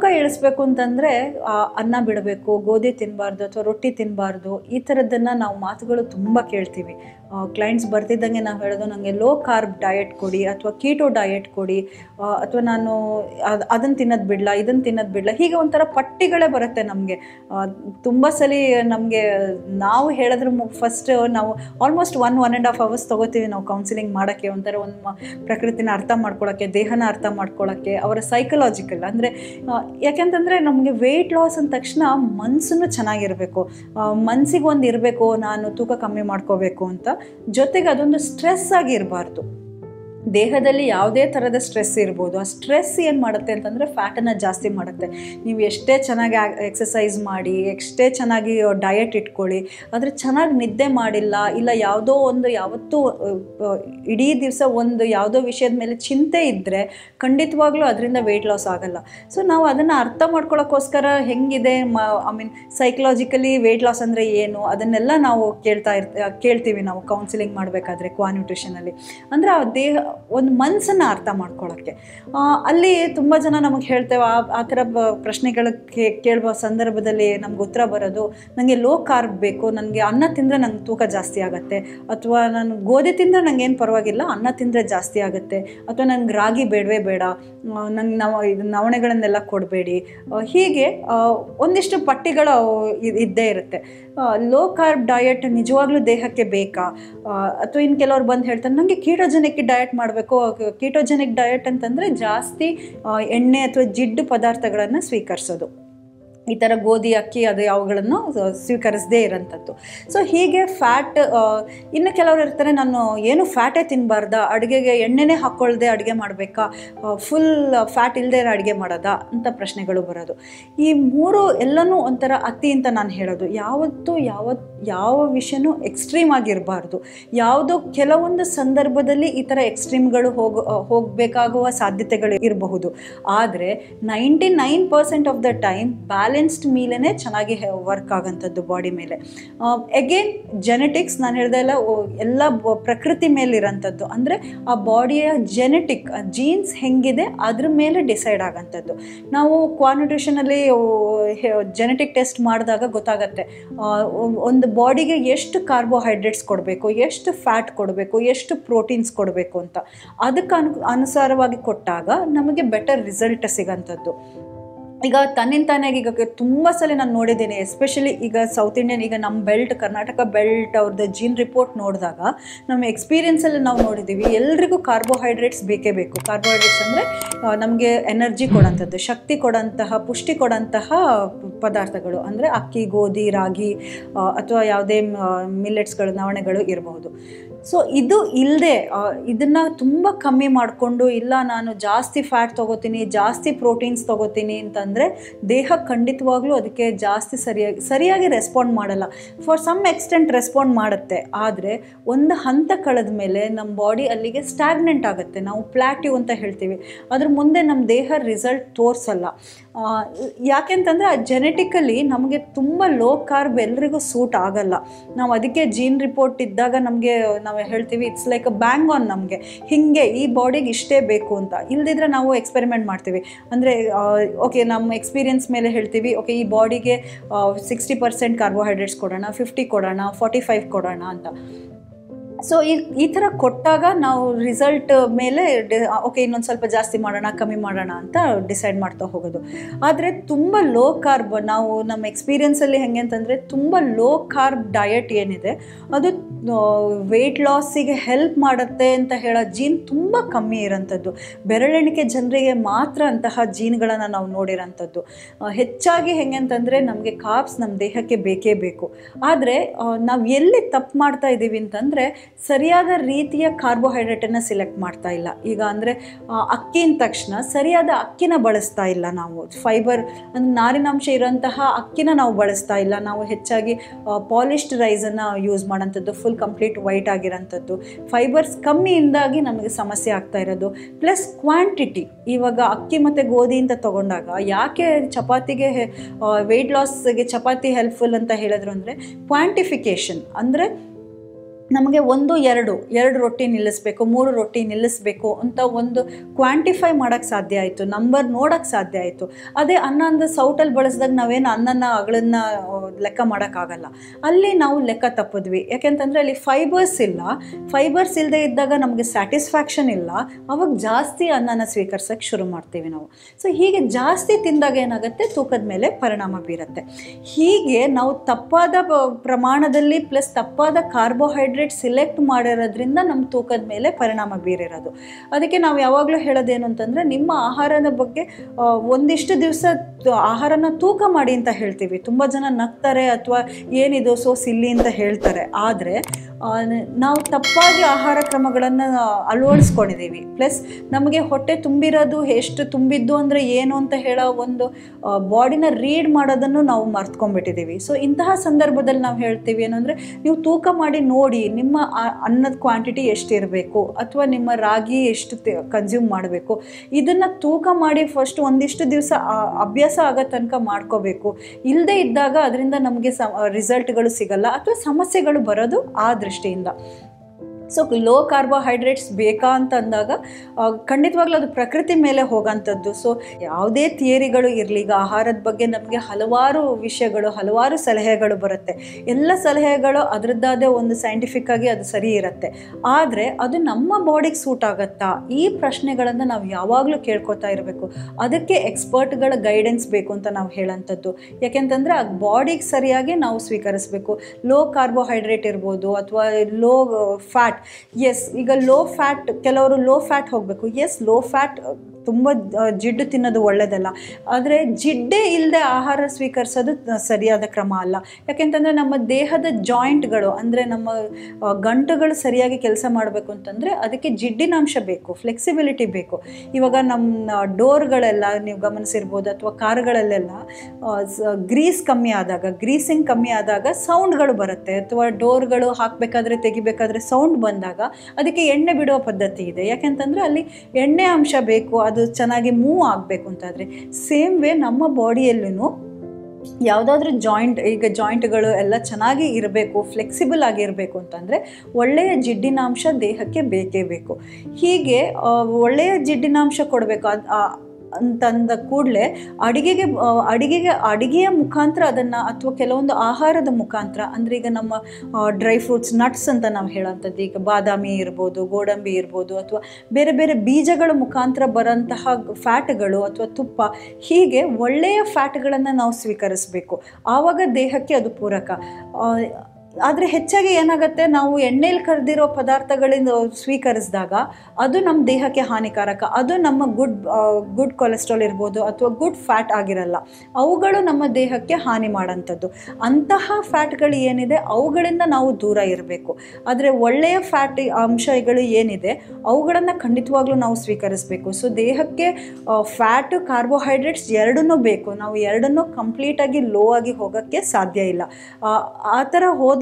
ಇಳಿಸ್ಬೇಕು ಅಂತಂದರೆ ಅನ್ನ ಬಿಡಬೇಕು ಗೋಧಿ ತಿನ್ನಬಾರ್ದು ಅಥವಾ ರೊಟ್ಟಿ ತಿನ್ನಬಾರ್ದು ಈ ಥರದ್ದನ್ನು ನಾವು ಮಾತುಗಳು ತುಂಬ ಕೇಳ್ತೀವಿ ಕ್ಲೈಂಟ್ಸ್ ಬರ್ತಿದ್ದಂಗೆ ನಾವು ಹೇಳೋದು ನನಗೆ ಲೋ ಕಾರ್ಬ್ ಡಯಟ್ ಕೊಡಿ ಅಥವಾ ಕೀಟೋ ಡಯಟ್ ಕೊಡಿ ಅಥವಾ ನಾನು ಅದು ಅದನ್ನು ತಿನ್ನೋದು ಬಿಡಲ್ಲ ಇದನ್ನು ತಿನ್ನೋದು ಬಿಡಲ್ಲ ಹೀಗೆ ಒಂಥರ ಪಟ್ಟಿಗಳೇ ಬರುತ್ತೆ ನಮಗೆ ತುಂಬ ಸಲ ನಮಗೆ ನಾವು ಹೇಳಿದ್ರೆ ಫಸ್ಟ್ ನಾವು almost one one and half hours ತೊಗೋತೀವಿ ನಾವು ಕೌನ್ಸಿಲಿಂಗ್ ಮಾಡೋಕ್ಕೆ ಒಂಥರ ಒಂದು ಮ- ಪ್ರಕೃತಿನ ಅರ್ಥ ಮಾಡ್ಕೊಳ್ಳೋಕ್ಕೆ ದೇಹನ ಅರ್ಥ ಮಾಡ್ಕೊಳ್ಳೋಕ್ಕೆ ಅವರ ಸೈಕಲಾಜಿಕಲ್ ಅಂದರೆ ಯಾಕೆಂತಂದರೆ ನಮಗೆ ವೆಯ್ಟ್ ಲಾಸ್ ಅಂದ ತಕ್ಷಣ ಮನಸ್ಸನ್ನು ಚೆನ್ನಾಗಿರಬೇಕು ಮನಸ್ಸಿಗೆ ಒಂದು ಇರಬೇಕು ನಾನು ತೂಕ ಕಮ್ಮಿ ಮಾಡ್ಕೋಬೇಕು ಅಂತ ಜೊತೆಗೆ ಅದೊಂದು ಸ್ಟ್ರೆಸ್ ಆಗಿ ಇರಬಾರ್ದು ದೇಹದಲ್ಲಿ ಯಾವುದೇ ಥರದ ಸ್ಟ್ರೆಸ್ ಇರ್ಬೋದು ಆ ಸ್ಟ್ರೆಸ್ ಏನು ಮಾಡುತ್ತೆ ಅಂತಂದರೆ ಫ್ಯಾಟನ್ನು ಜಾಸ್ತಿ ಮಾಡುತ್ತೆ ನೀವು ಎಷ್ಟೇ ಚೆನ್ನಾಗಿ ಎಕ್ಸಸೈಸ್ ಮಾಡಿ ಎಷ್ಟೇ ಚೆನ್ನಾಗಿ ಡಯಟ್ ಇಟ್ಕೊಳ್ಳಿ ಆದರೆ ಚೆನ್ನಾಗಿ ನಿದ್ದೆ ಮಾಡಿಲ್ಲ ಇಲ್ಲ ಯಾವುದೋ ಒಂದು ಯಾವತ್ತೂ ಅಹ್, ಅಹ್, ಇಡೀ ದಿವಸ ಒಂದು ಯಾವುದೋ ವಿಷಯದ ಮೇಲೆ ಚಿಂತೆ ಇದ್ದರೆ ಖಂಡಿತವಾಗ್ಲೂ ಅದರಿಂದ ವೆಯ್ಟ್ ಲಾಸ್ ಆಗಲ್ಲ ಸೊ ನಾವು ಅದನ್ನು ಅರ್ಥ ಮಾಡ್ಕೊಳ್ಳೋಕ್ಕೋಸ್ಕರ ಹೆಂಗಿದೆ ಮ I mean psychologically weight loss ಅಂದರೆ ಏನು ಅದನ್ನೆಲ್ಲ ನಾವು ಕೇಳ್ತಾ ಇರ್ತ ಕೇಳ್ತೀವಿ ನಾವು ಕೌನ್ಸಿಲಿಂಗ್ ಮಾಡಬೇಕಾದ್ರೆ ಕ್ವಾ ನ್ಯೂಟ್ರಿಷನಲ್ಲಿ ಅಂದರೆ ಆ ದೇಹ ಒಂದು ಮನಸ್ಸನ್ನು ಅರ್ಥ ಮಾಡ್ಕೊಳ್ಳೋಕ್ಕೆ ಆ, ಅಲ್ಲಿ ತುಂಬ ಜನ ನಮಗೆ ಹೇಳ್ತೇವೆ ಆ ಆ ಥರ ಬ- ಪ್ರಶ್ನೆಗಳು ಕೇ ಕೇಳುವ ಸಂದರ್ಭದಲ್ಲಿ ನಮ್ಗೆ ಉತ್ತರ ಬರೋದು ನನಗೆ ಲೋ ಕಾರ್ಬ್ ಬೇಕು ನನಗೆ ಅನ್ನ ತಿಂದರೆ ನಂಗೆ ತೂಕ ಜಾಸ್ತಿ ಆಗುತ್ತೆ ಅಥವಾ ನಾನು ಗೋಧಿ ತಿಂದರೆ ನಂಗೆ ಏನು ಪರವಾಗಿಲ್ಲ ಅನ್ನ ತಿಂದರೆ ಜಾಸ್ತಿ ಆಗುತ್ತೆ ಅಥವಾ ನಂಗೆ ರಾಗಿ ಬೇಡವೇ ಬೇಡ ನಂಗೆ ನಾವು ಇದು ನವಣೆಗಳನ್ನೆಲ್ಲ ಕೊಡಬೇಡಿ ಹೀಗೆ ಆ, ಒಂದಿಷ್ಟು ಪಟ್ಟಿಗಳು ಇ- ಇದ್ದೇ ಇರುತ್ತೆ ಲೋ ಕಾರ್ಬ್ ಡಯಟ್ ನಿಜವಾಗ್ಲೂ ದೇಹಕ್ಕೆ ಬೇಕಾ ಅಥವಾ ಇನ್ನು ಕೆಲವ್ರು ಬಂದು ಹೇಳ್ತಾರೆ ನನಗೆ ಕೀಟೋಜೆನಿಕ್ ಡಯಟ್ ಮಾಡಬೇಕು ಕೀಟೋಜೆನಿಕ್ ಡಯಟ್ ಅಂತಂದರೆ ಜಾಸ್ತಿ ಆ, ಎಣ್ಣೆ ಅಥವಾ ಜಿಡ್ಡು ಪದಾರ್ಥಗಳನ್ನು ಸ್ವೀಕರಿಸೋದು ಈ ಥರ ಗೋಧಿ ಅಕ್ಕಿ ಅದು ಯಾವುಗಳನ್ನು ಸ್ವೀಕರಿಸದೇ ಇರೋಂಥದ್ದು ಸೊ ಹೀಗೆ ಫ್ಯಾಟ್ ಇನ್ನು ಕೆಲವರು ಇರ್ತಾರೆ ನಾನು ಏನು ಫ್ಯಾಟೇ ತಿನ್ನಬಾರ್ದ ಅಡುಗೆಗೆ ಎಣ್ಣೆನೇ ಹಾಕ್ಕೊಳ್ದೆ ಅಡುಗೆ ಮಾಡಬೇಕಾ ಫುಲ್ ಫ್ಯಾಟ್ ಇಲ್ಲದೆ ಇರೋ ಅಡುಗೆ ಮಾಡೋದಾ ಅಂತ ಪ್ರಶ್ನೆಗಳು ಬರೋದು ಈ ಮೂರು ಎಲ್ಲನೂ ಒಂಥರ ಅತಿ ಅಂತ ನಾನು ಹೇಳೋದು ಯಾವತ್ತೂ ಯಾವತ್ ಯಾವ ವಿಷಯನೂ ಎಕ್ಸ್ಟ್ರೀಮ್ ಆಗಿರಬಾರ್ದು ಯಾವುದೋ ಕೆಲವೊಂದು ಸಂದರ್ಭದಲ್ಲಿ ಈ ಥರ ಎಕ್ಸ್ಟ್ರೀಮ್ಗಳು ಹೋಗ ಹೋಗಬೇಕಾಗುವ ಸಾಧ್ಯತೆಗಳು ಇರಬಹುದು ಆದರೆ ninety nine percent of the time balanced ಮೀಲೇ ಚೆನ್ನಾಗಿ ವರ್ಕ್ ಆಗೋಂಥದ್ದು ಬಾಡಿ ಮೇಲೆ ಎಗೇನ್ ಜೆನೆಟಿಕ್ಸ್ ನಾನು ಹೇಳ್ದೆ ಎಲ್ಲ ಓ- ಎಲ್ಲ ಬ- ಪ್ರಕೃತಿ ಮೇಲಿರೋಂಥದ್ದು ಅಂದರೆ ಆ ಬಾಡಿಯ ಜೆನೆಟಿಕ್ ಜೀನ್ಸ್ ಹೆಂಗಿದೆ ಅದ್ರ ಮೇಲೆ ಡಿಸೈಡ್ ಆಗೋಂಥದ್ದು ನಾವು ಕ್ವಾನ್ಯೂಟ್ರಿಷನಲ್ಲಿ ಜೆನೆಟಿಕ್ ಟೆಸ್ಟ್ ಮಾಡಿದಾಗ ಗೊತ್ತಾಗತ್ತೆ ಆ, ಒ- ಒಂದು ಬಾಡಿಗೆ ಎಷ್ಟು ಕಾರ್ಬೋಹೈಡ್ರೇಟ್ಸ್ ಕೊಡಬೇಕು ಎಷ್ಟು ಫ್ಯಾಟ್ ಕೊಡಬೇಕು ಎಷ್ಟು ಪ್ರೋಟೀನ್ಸ್ ಕೊಡಬೇಕು ಅಂತ ಅದಕ್ಕೆ ಅನು ಅನುಸಾರವಾಗಿ ಕೊಟ್ಟಾಗ ನಮಗೆ ಬೆಟರ್ ರಿಸಲ್ಟ್ ಸಿಗೋಂಥದ್ದು ಈಗ ತನ್ನಿಂದ ತಾನೇ ಈಗ ತುಂಬ ಸಲ ನಾನು ನೋಡಿದ್ದೀನಿ ಎಸ್ಪೆಷಲಿ ಈಗ ಸೌತ್ ಇಂಡಿಯನ್ ಈಗ ನಮ್ಮ ಬೆಲ್ಟ್ ಕರ್ನಾಟಕ ಬೆಲ್ಟ್ ಅವ್ರದ್ದು ಜೀನ್ ರಿಪೋರ್ಟ್ ನೋಡಿದಾಗ ನಮ್ಮ ಎಕ್ಸ್ಪೀರಿಯನ್ಸಲ್ಲಿ ನಾವು ನೋಡಿದ್ದೀವಿ ಎಲ್ರಿಗೂ ಕಾರ್ಬೋಹೈಡ್ರೇಟ್ಸ್ ಬೇಕೇ ಬೇಕು ಕಾರ್ಬೋಹೈಡ್ರೇಟ್ಸ್ ಅಂದರೆ ನಮಗೆ ಎನರ್ಜಿ ಕೊಡೋಂಥದ್ದು ಶಕ್ತಿ ಕೊಡೋಂತಹ ಪುಷ್ಟಿ ಕೊಡೋಂತಹ ಪದಾರ್ಥಗಳು ಅಂದರೆ ಅಕ್ಕಿ ಗೋಧಿ ರಾಗಿ ಅಥವಾ ಯಾವುದೇ ಮಿಲ್ಲೆಟ್ಸ್ಗಳು ನವಣೆಗಳು ಇರಬಹುದು ಸೊ ಇದು ಇಲ್ಲದೆ ಇದನ್ನು ತುಂಬ ಕಮ್ಮಿ ಮಾಡಿಕೊಂಡು ಇಲ್ಲ ನಾನು ಜಾಸ್ತಿ ಫ್ಯಾಟ್ ತೊಗೋತೀನಿ ಜಾಸ್ತಿ ಪ್ರೋಟೀನ್ಸ್ ತೊಗೋತೀನಿ ಅಂತಂದರೆ ದೇಹ ಖಂಡಿತವಾಗ್ಲೂ ಅದಕ್ಕೆ ಜಾಸ್ತಿ ಸರಿಯಾಗಿ ಸರಿಯಾಗಿ ರೆಸ್ಪಾಂಡ್ ಮಾಡಲ್ಲ ಫಾರ್ ಸಮ್ ಎಕ್ಸ್ಟೆಂಟ್ ರೆಸ್ಪಾಂಡ್ ಮಾಡುತ್ತೆ ಆದರೆ ಒಂದು ಹಂತ ಕಳೆದ ಮೇಲೆ ನಮ್ಮ ಬಾಡಿ ಅಲ್ಲಿಗೆ ಸ್ಟ್ಯಾಗ್ನೆಂಟ್ ಆಗುತ್ತೆ ನಾವು ಪ್ಲ್ಯಾಟ್ಯೂ ಅಂತ ಹೇಳ್ತೀವಿ ಅದ್ರ ಮುಂದೆ ನಮ್ಮ ದೇಹ ರಿಸಲ್ಟ್ ತೋರಿಸಲ್ಲ ಯಾಕೆಂತಂದರೆ ಆ ಜೆನೆಟಿಕಲಿ ನಮಗೆ ತುಂಬ ಲೋ ಕಾರ್ಬ್ ಎಲ್ರಿಗೂ ಸೂಟ್ ಆಗಲ್ಲ ನಾವು ಅದಕ್ಕೆ ಜೀನ್ ರಿಪೋರ್ಟ್ ಇದ್ದಾಗ ನಮಗೆ ನಾವು ಹೇಳ್ತೀವಿ it's like a bang on ನಮಗೆ ಹೀಗೆ ಈ ಬಾಡಿಗೆ ಇಷ್ಟೇ ಬೇಕು ಅಂತ ಇಲ್ದಿದ್ರೆ ನಾವು ಎಕ್ಸ್ಪೆರಿಮೆಂಟ್ ಮಾಡ್ತೀವಿ ಅಂದರೆ ಓಕೆ ನಮ್ಮ ಎಕ್ಸ್ಪೀರಿಯನ್ಸ್ ಮೇಲೆ ಹೇಳ್ತೀವಿ ಓಕೆ ಈ ಬಾಡಿಗೆ ಸಿಕ್ಸ್ಟಿ ಪರ್ಸೆಂಟ್ ಕಾರ್ಬೋಹೈಡ್ರೇಟ್ಸ್ ಕೊಡೋಣ ಫಿಫ್ಟಿ ಕೊಡೋಣ ಫಾರ್ಟಿ ಫೈವ್ ಕೊಡೋಣ ಅಂತ ಸೊ ಈ ಈ ಥರ ಕೊಟ್ಟಾಗ ನಾವು ರಿಸಲ್ಟ್ ಮೇಲೆ ಓಕೆ ಇನ್ನೊಂದು ಸ್ವಲ್ಪ ಜಾಸ್ತಿ ಮಾಡೋಣ ಕಮ್ಮಿ ಮಾಡೋಣ ಅಂತ ಡಿಸೈಡ್ ಮಾಡ್ತಾ ಹೋಗೋದು ಆದರೆ ತುಂಬ ಲೋ ಕಾರ್ಬ್ ನಾವು ನಮ್ಮ ಎಕ್ಸ್ಪೀರಿಯನ್ಸಲ್ಲಿ ಹೆಂಗೆ ಅಂತಂದರೆ ತುಂಬ ಲೋ ಕಾರ್ಬ್ ಡಯಟ್ ಏನಿದೆ ಅದು ವೆಯ್ಟ್ ಲಾಸಿಗೆ ಹೆಲ್ಪ್ ಮಾಡುತ್ತೆ ಅಂತ ಹೇಳೋ ಜೀನ್ ತುಂಬ ಕಮ್ಮಿ ಇರೋಂಥದ್ದು ಬೆರಳೆಣಿಕೆ ಜನರಿಗೆ ಮಾತ್ರ ಅಂತಹ ಜೀನ್ಗಳನ್ನು ನಾವು ನೋಡಿರೋಂಥದ್ದು ಆ, ಹೆಚ್ಚಾಗಿ ಹೆಂಗೆ ಅಂತಂದರೆ ನಮಗೆ ಕಾರ್ಬ್ಸ್ ನಮ್ಮ ದೇಹಕ್ಕೆ ಬೇಕೇ ಬೇಕು ಆದರೆ ನಾವು ಎಲ್ಲಿ ತಪ್ಪು ಮಾಡ್ತಾ ಇದ್ದೀವಿ ಅಂತಂದರೆ ಸರಿಯಾದ ರೀತಿಯ ಕಾರ್ಬೋಹೈಡ್ರೇಟನ್ನು ಸಿಲೆಕ್ಟ್ ಮಾಡ್ತಾ ಇಲ್ಲ ಈಗ ಅಂದರೆ ಅಕ್ಕಿ ಅಂದ ತಕ್ಷಣ ಸರಿಯಾದ ಅಕ್ಕಿನ ಬಳಸ್ತಾ ಇಲ್ಲ ನಾವು ಫೈಬರ್ ಅಂದರೆ ನಾರಿನಾಂಶ ಇರೋಂತಹ ಅಕ್ಕಿನ ನಾವು ಬಳಸ್ತಾ ಇಲ್ಲ ನಾವು ಹೆಚ್ಚಾಗಿ ಪಾಲಿಶ್ಡ್ ರೈಸನ್ನು ಯೂಸ್ ಮಾಡೋಂಥದ್ದು ಫುಲ್ ಕಂಪ್ಲೀಟ್ ವೈಟ್ ಆಗಿರೋಂಥದ್ದು ಫೈಬರ್ಸ್ ಕಮ್ಮಿಯಿಂದಾಗಿ ನಮಗೆ ಸಮಸ್ಯೆ ಆಗ್ತಾ ಇರೋದು ಪ್ಲಸ್ ಕ್ವಾಂಟಿಟಿ ಇವಾಗ ಅಕ್ಕಿ ಮತ್ತು ಗೋಧಿ ಅಂತ ತಗೊಂಡಾಗ ಯಾಕೆ ಚಪಾತಿಗೆ ವೆಯ್ಟ್ ಲಾಸ್ಗೆ ಚಪಾತಿ ಹೆಲ್ಪ್ಫುಲ್ ಅಂತ ಹೇಳಿದ್ರು ಅಂದರೆ ಕ್ವಾಂಟಿಫಿಕೇಷನ್ ಅಂದರೆ ನಮಗೆ ಒಂದು ಎರಡು ಎರಡು ರೊಟ್ಟಿ ನಿಲ್ಲಿಸ್ಬೇಕು ಮೂರು ರೊಟ್ಟಿ ನಿಲ್ಲಿಸ್ಬೇಕು ಅಂತ ಒಂದು ಕ್ವಾಂಟಿಫೈ ಮಾಡೋಕ್ಕೆ ಸಾಧ್ಯ ಆಯಿತು ನಂಬರ್ ನೋಡೋಕ್ಕೆ ಸಾಧ್ಯ ಆಯಿತು ಅದೇ ಅನ್ನ ಅಂದರೆ ಸೌಟಲ್ಲಿ ಬಳಸಿದಾಗ ನಾವೇನು ಅನ್ನನ ಅಗಳನ್ನ ಲೆಕ್ಕ ಮಾಡೋಕ್ಕಾಗಲ್ಲ ಅಲ್ಲಿ ನಾವು ಲೆಕ್ಕ ತಪ್ಪಿದ್ವಿ ಯಾಕೆಂತಂದರೆ ಅಲ್ಲಿ ಫೈಬರ್ಸ್ ಇಲ್ಲ ಫೈಬರ್ಸ್ ಇಲ್ಲದೆ ಇದ್ದಾಗ ನಮಗೆ ಸ್ಯಾಟಿಸ್ಫ್ಯಾಕ್ಷನ್ ಇಲ್ಲ ಅವಾಗ ಜಾಸ್ತಿ ಅನ್ನನ ಸ್ವೀಕರಿಸೋಕ್ಕೆ ಶುರು ಮಾಡ್ತೀವಿ ನಾವು ಸೊ ಹೀಗೆ ಜಾಸ್ತಿ ತಿಂದಾಗ ಏನಾಗುತ್ತೆ ತೂಕದ ಮೇಲೆ ಪರಿಣಾಮ ಬೀರುತ್ತೆ ಹೀಗೆ ನಾವು ತಪ್ಪಾದ ಬ- ಪ್ರಮಾಣದಲ್ಲಿ ಪ್ಲಸ್ ತಪ್ಪಾದ ಕಾರ್ಬೋಹೈಡ್ರೇಟ್ ಸಿಲೆಕ್ಟ್ ಮಾಡಿರೋದ್ರಿಂದ ನಮ್ಮ ತೂಕದ ಮೇಲೆ ಪರಿಣಾಮ ಬೀರಿರೋದು ಅದಕ್ಕೆ ನಾವು ಯಾವಾಗಲೂ ಹೇಳೋದೇನು ಅಂತಂದರೆ ನಿಮ್ಮ ಆಹಾರದ ಬಗ್ಗೆ ಆ, ಒಂದಿಷ್ಟು ದಿವಸ ಆಹಾರನ ತೂಕ ಮಾಡಿ ಅಂತ ಹೇಳ್ತೀವಿ ತುಂಬ ಜನ ನಗ್ತಾರೆ ಅಥವಾ ಏನಿದು ಸೊ ಸಿಲ್ಲಿ ಅಂತ ಹೇಳ್ತಾರೆ ಆದರೆ ನಾವು ತಪ್ಪಾಗಿ ಆಹಾರ ಕ್ರಮಗಳನ್ನು ಅಳವಡಿಸ್ಕೊಂಡಿದ್ದೀವಿ ಪ್ಲಸ್ ನಮಗೆ ಹೊಟ್ಟೆ ತುಂಬಿರೋದು ಎಷ್ಟು ತುಂಬಿದ್ದು ಅಂದರೆ ಏನು ಅಂತ ಹೇಳೋ ಒಂದು ಬಾಡಿನ ರೀಡ್ ಮಾಡೋದನ್ನು ನಾವು ಮರ್ತ್ಕೊಂಡ್ಬಿಟ್ಟಿದ್ದೀವಿ ಸೊ ಇಂತಹ ಸಂದರ್ಭದಲ್ಲಿ ನಾವು ಹೇಳ್ತೀವಿ ಏನಂದರೆ ನೀವು ತೂಕ ಮಾಡಿ ನೋಡಿ ನಿಮ್ಮ ಆ- ಅನ್ನದ ಕ್ವಾಂಟಿಟಿ ಎಷ್ಟಿರಬೇಕು ಅಥವಾ ನಿಮ್ಮ ರಾಗಿ ಎಷ್ಟು ಕನ್ಸ್ಯೂಮ್ ಮಾಡಬೇಕು ಇದನ್ನು ತೂಕ ಮಾಡಿ ಫಸ್ಟ್ ಒಂದಿಷ್ಟು ದಿವಸ ಅಭ್ಯಾಸ ಆಗೋ ತನಕ ಮಾಡ್ಕೋಬೇಕು ಇಲ್ಲದೆ ಇದ್ದಾಗ ಅದರಿಂದ ನಮಗೆ ಸ ರಿಸಲ್ಟ್ಗಳು ಸಿಗಲ್ಲ ಅಥವಾ ಸಮಸ್ಯೆಗಳು ಬರೋದು ಆ ದೃಷ್ಟಿಯಿಂದ ಸೊ ಲೋ ಕಾರ್ಬೋಹೈಡ್ರೇಟ್ಸ್ ಬೇಕಾ ಅಂತ ಅಂದಾಗ ಆ, ಖಂಡಿತವಾಗ್ಲೂ ಅದು ಪ್ರಕೃತಿ ಮೇಲೆ ಹೋಗೋಂಥದ್ದು ಸೊ ಯಾವುದೇ ಥಿಯರಿಗಳು ಇರಲಿ ಈಗ ಆಹಾರದ ಬಗ್ಗೆ ನಮಗೆ ಹಲವಾರು ವಿಷಯಗಳು ಹಲವಾರು ಸಲಹೆಗಳು ಬರುತ್ತೆ ಎಲ್ಲ ಸಲಹೆಗಳು ಅದರದ್ದಾದ ಒಂದು ಸೈಂಟಿಫಿಕ್ ಆಗಿ ಅದು ಸರಿ ಇರುತ್ತೆ ಆದರೆ ಅದು ನಮ್ಮ ಬಾಡಿಗೆ ಸೂಟ್ ಆಗುತ್ತಾ ಈ ಪ್ರಶ್ನೆಗಳನ್ನು ನಾವು ಯಾವಾಗಲೂ ಕೇಳ್ಕೊತಾ ಇರಬೇಕು ಅದಕ್ಕೆ ಎಕ್ಸ್ಪರ್ಟ್ಗಳ ಗೈಡೆನ್ಸ್ ಬೇಕು ಅಂತ ನಾವು ಹೇಳೋಂಥದ್ದು ಯಾಕೆಂತಂದರೆ ಆ ಬಾಡಿಗೆ ಸರಿಯಾಗಿ ನಾವು ಸ್ವೀಕರಿಸಬೇಕು ಲೋ ಕಾರ್ಬೋಹೈಡ್ರೇಟ್ ಇರ್ಬೋದು ಅಥವಾ ಲೋ ಫ್ಯಾಟ್ ಎಸ್ ಈಗ ಲೋ ಫ್ಯಾಟ್ ಕೆಲವರು ಲೋ ಫ್ಯಾಟ್ ಹೋಗಬೇಕು ಎಸ್ ಲೋ ಫ್ಯಾಟ್ ತುಂಬ ಆ, ಜಿಡ್ಡು ತಿನ್ನೋದು ಒಳ್ಳೆಯದಲ್ಲ ಆದರೆ ಜಿಡ್ಡೇ ಇಲ್ಲದೆ ಆಹಾರ ಸ್ವೀಕರಿಸೋದು ತ- ಸರಿಯಾದ ಕ್ರಮ ಅಲ್ಲ ಯಾಕೆಂತಂದರೆ ನಮ್ಮ ದೇಹದ ಜಾಯಿಂಟ್ಗಳು ಅಂದರೆ ನಮ್ಮ ಆ, ಗಂಟುಗಳು ಸರಿಯಾಗಿ ಕೆಲಸ ಮಾಡಬೇಕು ಅಂತಂದರೆ ಅದಕ್ಕೆ ಜಿಡ್ಡಿನಾಂಶ ಬೇಕು ಫ್ಲೆಕ್ಸಿಬಿಲಿಟಿ ಬೇಕು ಇವಾಗ ನಮ್ಮ ಡೋರ್ಗಳೆಲ್ಲ ನೀವು ಗಮನಿಸಿರ್ಬೋದು ಅಥವಾ ಕಾರುಗಳಲ್ಲೆಲ್ಲ ಗ್ರೀಸ್ ಕಮ್ಮಿ ಆದಾಗ ಗ್ರೀಸಿಂಗ್ ಕಮ್ಮಿ ಆದಾಗ ಸೌಂಡ್ಗಳು ಬರುತ್ತೆ ಅಥವಾ ಡೋರ್ಗಳು ಹಾಕಬೇಕಾದ್ರೆ ತೆಗಿಬೇಕಾದ್ರೆ ಸೌಂಡ್ ಬಂದಾಗ ಅದಕ್ಕೆ ಎಣ್ಣೆ ಬಿಡುವ ಪದ್ಧತಿ ಇದೆ ಯಾಕೆಂತಂದರೆ ಅಲ್ಲಿ ಎಣ್ಣೆ ಅಂಶ ಬೇಕು ಅದು ಚೆನ್ನಾಗಿ ಮೂವ್ ಆಗಬೇಕು ಅಂತಾದರೆ ಸೇಮ್ ವೇ ನಮ್ಮ ಬಾಡಿಯಲ್ಲೂ ಯಾವುದಾದ್ರೂ ಜಾಯಿಂಟ್ ಈಗ ಜಾಯಿಂಟ್ಗಳು ಎಲ್ಲ ಚೆನ್ನಾಗಿ ಇರಬೇಕು ಫ್ಲೆಕ್ಸಿಬಲ್ ಆಗಿರಬೇಕು ಅಂತಂದರೆ ಒಳ್ಳೆಯ ಜಿಡ್ಡಿನಾಂಶ ದೇಹಕ್ಕೆ ಬೇಕೇ ಬೇಕು ಹೀಗೆ ಆ, ಒಳ್ಳೆಯ ಜಿಡ್ಡಿನಾಂಶ ಕೊಡಬೇಕು ಅದು ಅಂತಂದ ಕೂಡಲೇ ಅಡಿಗೆಗೆ ಆ, ಅಡಿಗೆಗೆ ಅಡಿಗೆಯ ಮುಖಾಂತರ ಅದನ್ನು ಅಥವಾ ಕೆಲವೊಂದು ಆಹಾರದ ಮುಖಾಂತರ ಅಂದರೆ ಈಗ ನಮ್ಮ ಡ್ರೈ ಫ್ರೂಟ್ಸ್ ನಟ್ಸ್ ಅಂತ ನಾವು ಹೇಳೋಂಥದ್ದು ಈಗ ಬಾದಾಮಿ ಇರ್ಬೋದು ಗೋಡಂಬಿ ಇರ್ಬೋದು ಅಥವಾ ಬೇರೆ ಬೇರೆ ಬೀಜಗಳ ಮುಖಾಂತರ ಬರೋಂತಹ ಫ್ಯಾಟ್ಗಳು ಅಥವಾ ತುಪ್ಪ ಹೀಗೆ ಒಳ್ಳೆಯ ಫ್ಯಾಟ್ಗಳನ್ನು ನಾವು ಸ್ವೀಕರಿಸಬೇಕು ಆವಾಗ ದೇಹಕ್ಕೆ ಅದು ಪೂರಕ ಆ, ಆದರೆ ಹೆಚ್ಚಾಗಿ ಏನಾಗುತ್ತೆ ನಾವು ಎಣ್ಣೆಯಲ್ಲಿ ಕರೆದಿರೋ ಪದಾರ್ಥಗಳಿಂದ ಸ್ವೀಕರಿಸಿದಾಗ ಅದು ನಮ್ಮ ದೇಹಕ್ಕೆ ಹಾನಿಕಾರಕ ಅದು ನಮ್ಮ ಗುಡ್ ಗುಡ್ ಕೊಲೆಸ್ಟ್ರಾಲ್ ಇರ್ಬೋದು ಅಥವಾ ಗುಡ್ ಫ್ಯಾಟ್ ಆಗಿರಲ್ಲ ಅವುಗಳು ನಮ್ಮ ದೇಹಕ್ಕೆ ಹಾನಿ ಮಾಡೋಂಥದ್ದು ಅಂತಹ ಫ್ಯಾಟ್ಗಳು ಏನಿದೆ ಅವುಗಳಿಂದ ನಾವು ದೂರ ಇರಬೇಕು ಆದರೆ ಒಳ್ಳೆಯ ಫ್ಯಾಟ್ ಅಂಶಗಳು ಏನಿದೆ ಅವುಗಳನ್ನು ಖಂಡಿತವಾಗ್ಲೂ ನಾವು ಸ್ವೀಕರಿಸಬೇಕು ಸೊ ದೇಹಕ್ಕೆ ಫ್ಯಾಟು ಕಾರ್ಬೋಹೈಡ್ರೇಟ್ಸ್ ಎರಡನ್ನೂ ಬೇಕು ನಾವು ಎರಡನ್ನೂ ಕಂಪ್ಲೀಟಾಗಿ ಲೋ ಆಗಿ ಹೋಗೋಕ್ಕೆ ಸಾಧ್ಯ ಇಲ್ಲ ಆ, ಆ ಥರ ಹೋದಾಗ್ಲೂ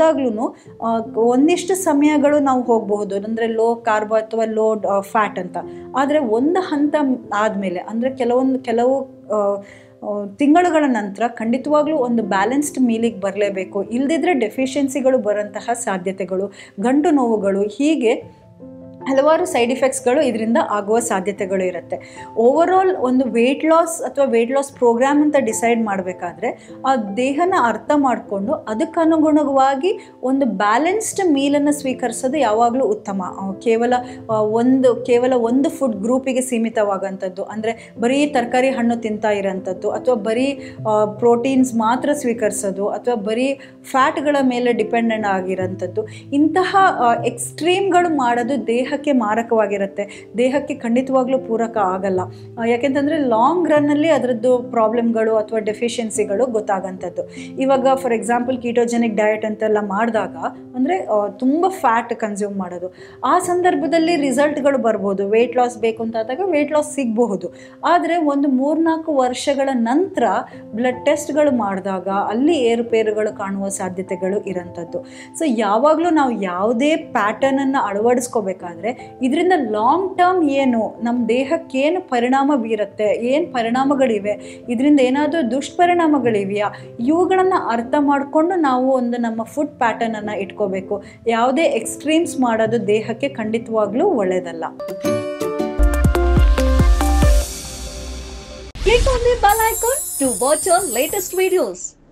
ಒಂದಿಷ್ಟು ಸಮಯಗಳು ನಾವು ಹೋಗಬಹುದು ಅಂದರೆ ಲೋ ಕಾರ್ಬೋ ಅಥವಾ ಲೋ ಫ್ಯಾಟ್ ಅಂತ ಆದರೆ ಒಂದು ಹಂತ ಆದಮೇಲೆ ಅಂದರೆ ಕೆಲವೊಂದು ಕೆಲವು ಆ, ಆ, ತಿಂಗಳುಗಳ ನಂತರ ಖಂಡಿತವಾಗ್ಲೂ ಒಂದು ಬ್ಯಾಲೆನ್ಸ್ಡ್ ಮೀಲಿಗೆ ಬರಲೇಬೇಕು ಇಲ್ಲದಿದ್ದರೆ ಡೆಫಿಷಿಯನ್ಸಿಗಳು ಬರೋಂತಹ ಸಾಧ್ಯತೆಗಳು ಗಂಟು ನೋವುಗಳು ಹೀಗೆ ಹಲವಾರು ಸೈಡ್ ಇಫೆಕ್ಟ್ಸ್ಗಳು ಇದರಿಂದ ಆಗುವ ಸಾಧ್ಯತೆಗಳು ಇರುತ್ತೆ ಓವರಾಲ್ ಒಂದು ವೆಯ್ಟ್ ಲಾಸ್ ಅಥವಾ ವೆಯ್ಟ್ ಲಾಸ್ ಪ್ರೋಗ್ರಾಮ್ ಅಂತ ಡಿಸೈಡ್ ಮಾಡಬೇಕಾದ್ರೆ ಆ ದೇಹನ ಅರ್ಥ ಮಾಡಿಕೊಂಡು ಅದಕ್ಕನುಗುಣವಾಗಿ ಒಂದು ಬ್ಯಾಲೆನ್ಸ್ಡ್ ಮೀಲನ್ನು ಸ್ವೀಕರಿಸೋದು ಯಾವಾಗಲೂ ಉತ್ತಮ ಆ, ಕೇವಲ ಆ, ಒಂದು ಕೇವಲ ಒಂದು ಫುಡ್ ಗ್ರೂಪಿಗೆ ಸೀಮಿತವಾಗಂಥದ್ದು ಅಂದರೆ ಬರೀ ತರಕಾರಿ ಹಣ್ಣು ತಿಂತಾ ಇರೋಂಥದ್ದು ಅಥವಾ ಬರೀ ಪ್ರೋಟೀನ್ಸ್ ಮಾತ್ರ ಸ್ವೀಕರಿಸೋದು ಅಥವಾ ಬರೀ ಫ್ಯಾಟ್ಗಳ ಮೇಲೆ ಡಿಪೆಂಡೆಂಟ್ ಆಗಿರೋಂಥದ್ದು ಇಂತಹ ಎಕ್ಸ್ಟ್ರೀಮ್ಗಳು ಮಾಡೋದು ದೇಹಕ್ಕೆ ಮಾರಕವಾಗಿರುತ್ತೆ ದೇಹಕ್ಕೆ ಖಂಡಿತವಾಗ್ಲೂ ಪೂರಕ ಆಗಲ್ಲ ಆ, ಯಾಕೆಂತಂದರೆ ಲಾಂಗ್ ರನ್ನಲ್ಲಿ ಅದರದ್ದು ಪ್ರಾಬ್ಲಮ್ಗಳು ಅಥವಾ ಡೆಫಿಷಿಯನ್ಸಿಗಳು ಗೊತ್ತಾಗಂಥದ್ದು ಇವಾಗ ಫಾರ್ ಎಕ್ಸಾಂಪಲ್ ಕೀಟೋಜೆನಿಕ್ ಡಯಟ್ ಅಂತೆಲ್ಲ ಮಾಡಿದಾಗ ಅಂದರೆ ತುಂಬ ಫ್ಯಾಟ್ ಕನ್ಸ್ಯೂಮ್ ಮಾಡೋದು ಆ ಸಂದರ್ಭದಲ್ಲಿ ರಿಸಲ್ಟ್ಗಳು ಬರ್ಬೋದು ವೆಯ್ಟ್ ಲಾಸ್ ಬೇಕು ಅಂತಾದಾಗ ವೆಯ್ಟ್ ಲಾಸ್ ಸಿಗಬಹುದು ಆದರೆ ಒಂದು ಮೂರ್ನಾಲ್ಕು ವರ್ಷಗಳ ನಂತರ ಬ್ಲಡ್ ಟೆಸ್ಟ್ಗಳು ಮಾಡಿದಾಗ ಅಲ್ಲಿ ಏರುಪೇರುಗಳು ಕಾಣುವ ಸಾಧ್ಯತೆಗಳು ಇರೋಂಥದ್ದು ಸೊ ಯಾವಾಗಲೂ ನಾವು ಯಾವುದೇ ಪ್ಯಾಟರ್ನನ್ನು ಅಳವಡಿಸ್ಕೋಬೇಕಾದ್ರೆ ಆದರೆ ಇದರಿಂದ ಲಾಂಗ್ ಟರ್ಮ್ ಏನು ನಮ್ಮ ದೇಹಕ್ಕೆ ಏನು ಪರಿಣಾಮ ಬೀರುತ್ತೆ ಏನು ಪರಿಣಾಮಗಳಿವೆ ಇದರಿಂದ ಏನಾದರೂ ದುಷ್ಪರಿಣಾಮಗಳಿವೆಯಾ ಇವುಗಳನ್ನು ಅರ್ಥ ಮಾಡಿಕೊಂಡು ನಾವು ಒಂದು ನಮ್ಮ ಫುಡ್ ಪ್ಯಾಟರ್ನನ್ನು ಇಟ್ಕೋಬೇಕು ಯಾವುದೇ ಎಕ್ಸ್ಟ್ರೀಮ್ಸ್ ಮಾಡೋದು ದೇಹಕ್ಕೆ ಖಂಡಿತವಾಗ್ಲೂ ಒಳ್ಳೆಯದಲ್ಲ Click on the bell icon to watch our latest videos.